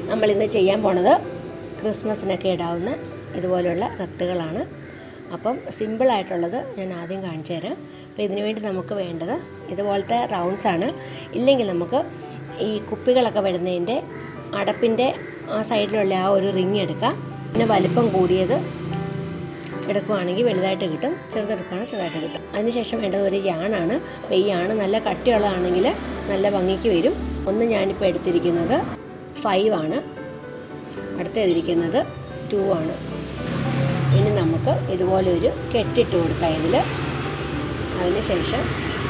നമ്മളിന്ന് ചെയ്യാൻ പോണത് ക്രിസ്മസിനൊക്കെ ഇടാവുന്ന ഇതുപോലുള്ള റത്തുകളാണ് അപ്പം സിമ്പിളായിട്ടുള്ളത് ഞാൻ ആദ്യം കാണിച്ചു തരാം അപ്പോൾ ഇതിനു വേണ്ടി നമുക്ക് വേണ്ടത് ഇതുപോലത്തെ റൗണ്ട്സ് ആണ് ഇല്ലെങ്കിൽ നമുക്ക് ഈ കുപ്പികളൊക്കെ വരുന്നതിൻ്റെ അടപ്പിൻ്റെ ആ സൈഡിലുള്ള ആ ഒരു റിങ് എടുക്കാം പിന്നെ വലിപ്പം കൂടിയത് എടുക്കുവാണെങ്കിൽ വലുതായിട്ട് കിട്ടും ചെറുതെടുക്കുകയാണെങ്കിൽ ചെറുതായിട്ട് കിട്ടും അതിനുശേഷം വേണ്ടത് ഒരു യാണാണ് അപ്പോൾ ഈ യാണ് നല്ല കട്ടിയുള്ളതാണെങ്കിൽ നല്ല ഭംഗിക്ക് വരും ഒന്ന് ഞാനിപ്പോൾ എടുത്തിരിക്കുന്നത് ഫൈവ് ആണ് അടുത്തെതിരിക്കുന്നത് ടു ആണ് ഇനി നമുക്ക് ഇതുപോലെ ഒരു കെട്ടിട്ട് കൊടുക്കാം ഇതിൽ അതിനുശേഷം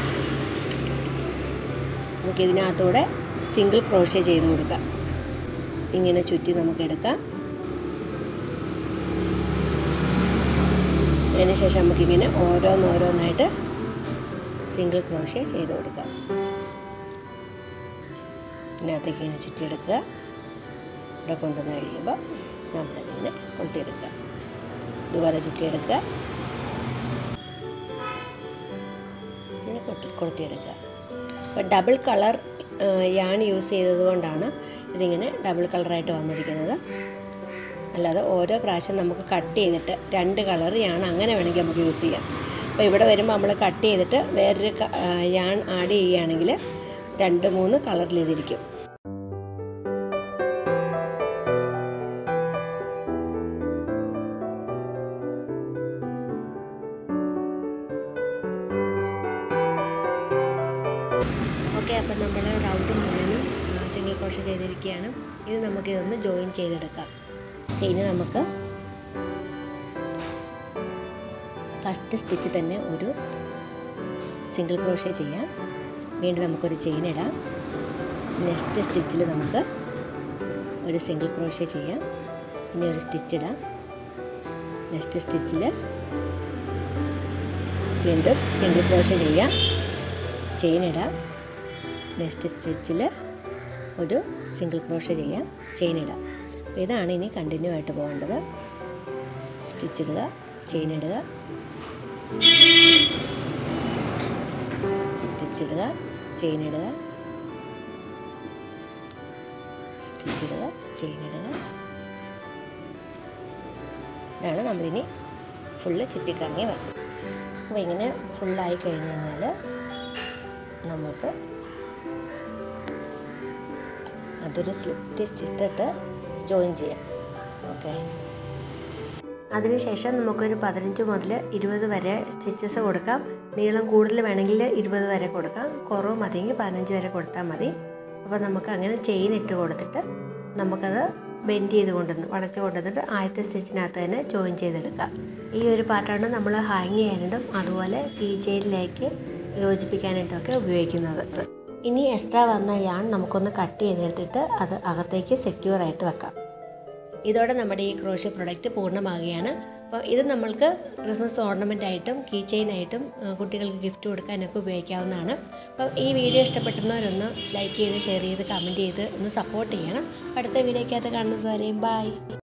നമുക്ക് ഇതിനകത്തൂടെ സിംഗിൾ ക്രോഷ്യ ചെയ്ത് കൊടുക്കാം ഇങ്ങനെ ചുറ്റി നമുക്ക് എടുക്കാം അതിനുശേഷം നമുക്കിങ്ങനെ ഓരോന്നോരോന്നായിട്ട് സിംഗിൾ ക്രോഷ്യ ചെയ്ത് കൊടുക്കാം ഇതിനകത്തേക്ക് ഇങ്ങനെ ചുറ്റിയെടുക്കുക ഇവിടെ കൊണ്ടുവന്ന് കഴിയുമ്പോൾ നമ്മളിങ്ങനെ കൊളുത്തിയെടുക്കുക ഇതുപോലെ ചുറ്റിയെടുക്കുക ഇങ്ങനെ കൊളുത്തി കൊളുത്തിയെടുക്കുക അപ്പോൾ ഡബിൾ കളർ യാൺ യൂസ് ചെയ്തത് കൊണ്ടാണ് ഇതിങ്ങനെ ഡബിൾ കളറായിട്ട് വന്നിരിക്കുന്നത് അല്ലാതെ ഓരോ പ്രാവശ്യം നമുക്ക് കട്ട് ചെയ്തിട്ട് രണ്ട് കളർ യാൺ അങ്ങനെ വേണമെങ്കിൽ നമുക്ക് യൂസ് ചെയ്യാം അപ്പോൾ ഇവിടെ വരുമ്പോൾ നമ്മൾ കട്ട് ചെയ്തിട്ട് വേറൊരു യാൺ ആഡ് ചെയ്യുകയാണെങ്കിൽ രണ്ട് മൂന്ന് കളറിൽ ഇതിരിക്കും ഓക്കെ അപ്പം നമ്മൾ റൗണ്ട് മുഴുവനും സിംഗിൾ ക്രോഷ ചെയ്തിരിക്കുകയാണ് ഇനി നമുക്കിതൊന്ന് ജോയിൻ ചെയ്തെടുക്കാം ഇനി നമുക്ക് ഫസ്റ്റ് സ്റ്റിച്ച് തന്നെ ഒരു സിംഗിൾ ക്രോഷ ചെയ്യാം വീണ്ടും നമുക്കൊരു ചെയിൻ ഇടാം നെക്സ്റ്റ് സ്റ്റിച്ചിൽ നമുക്ക് ഒരു സിംഗിൾ ക്രോഷ ചെയ്യാം ഇനി ഒരു സ്റ്റിച്ച് ഇടാം നെക്സ്റ്റ് സ്റ്റിച്ചിൽ വീണ്ടും സിംഗിൾ ക്രോഷ ചെയ്യാം ചെയിൻ ഇടാം നെക്സ്റ്റ് സ്റ്റിച്ചിൽ ഒരു സിംഗിൾ ക്രോഷ ചെയ്യാം ചെയിൻ ഇടാം അപ്പോൾ ഇതാണ് ഇനി കണ്ടിന്യൂ ആയിട്ട് പോകേണ്ടത് സ്റ്റിച്ച് ഇടുക ചെയിൻ ഇടുക സ്റ്റിച്ച് ഇടുക ചെയിൻ ഇടുക സ്റ്റിച്ച് ഇടുക ചെയിൻ ഇടുക ഇതാണ് നമ്മളിനി ഫുള്ള് ചുറ്റിക്കറങ്ങി വരണം അപ്പോൾ ഇങ്ങനെ ഫുള്ളായി കഴിഞ്ഞ് കഴിഞ്ഞാൽ നമുക്ക് അതൊരു സ്ലിപ്പ് ഇട്ടിട്ട് ജോയിൻ ചെയ്യാം ഓക്കെ അതിനുശേഷം നമുക്കൊരു പതിനഞ്ച് മുതൽ ഇരുപത് വരെ സ്റ്റിച്ചസ് കൊടുക്കാം നീളം കൂടുതൽ വേണമെങ്കിൽ ഇരുപത് വരെ കൊടുക്കാം കുറവ് മതിയെങ്കിൽ പതിനഞ്ച് വരെ കൊടുത്താൽ മതി അപ്പോൾ നമുക്ക് അങ്ങനെ ചെയിൻ ഇട്ട് കൊടുത്തിട്ട് നമുക്കത് ബെൻഡ് ചെയ്ത് കൊണ്ടുവന്ന് വളച്ച് കൊണ്ടുവന്നിട്ട് ആദ്യത്തെ സ്റ്റിച്ചിനകത്ത് തന്നെ ജോയിൻ ചെയ്തെടുക്കാം ഈ ഒരു പാട്ടാണ് നമ്മൾ ഹാങ് ചെയ്യാനായിട്ടും അതുപോലെ കീ ചെയിനിലേക്ക് യോജിപ്പിക്കാനായിട്ടൊക്കെ ഉപയോഗിക്കുന്നത് ഇനി എക്സ്ട്രാ വന്ന യാൺ നമുക്കൊന്ന് കട്ട് ചെയ്തെടുത്തിട്ട് അത് അകത്തേക്ക് സെക്യൂർ ആയിട്ട് വെക്കാം ഇതോടെ നമ്മുടെ ഈ ക്രോഷ്യ പ്രൊഡക്റ്റ് പൂർണ്ണമാകുകയാണ് അപ്പോൾ ഇത് നമ്മൾക്ക് ക്രിസ്മസ് ഓർണമെൻ്റ് ആയിട്ടും കീ ചെയിൻ ആയിട്ടും കുട്ടികൾക്ക് ഗിഫ്റ്റ് കൊടുക്കാനൊക്കെ ഉപയോഗിക്കാവുന്നതാണ് അപ്പോൾ ഈ വീഡിയോ ഇഷ്ടപ്പെടുന്നവരൊന്ന് ലൈക്ക് ചെയ്ത് ഷെയർ ചെയ്ത് കമൻറ്റ് ചെയ്ത് ഒന്ന് സപ്പോർട്ട് ചെയ്യണം അടുത്ത വീഡിയോയ്ക്കകത്ത് കാണുന്നത് വരെയും ബൈ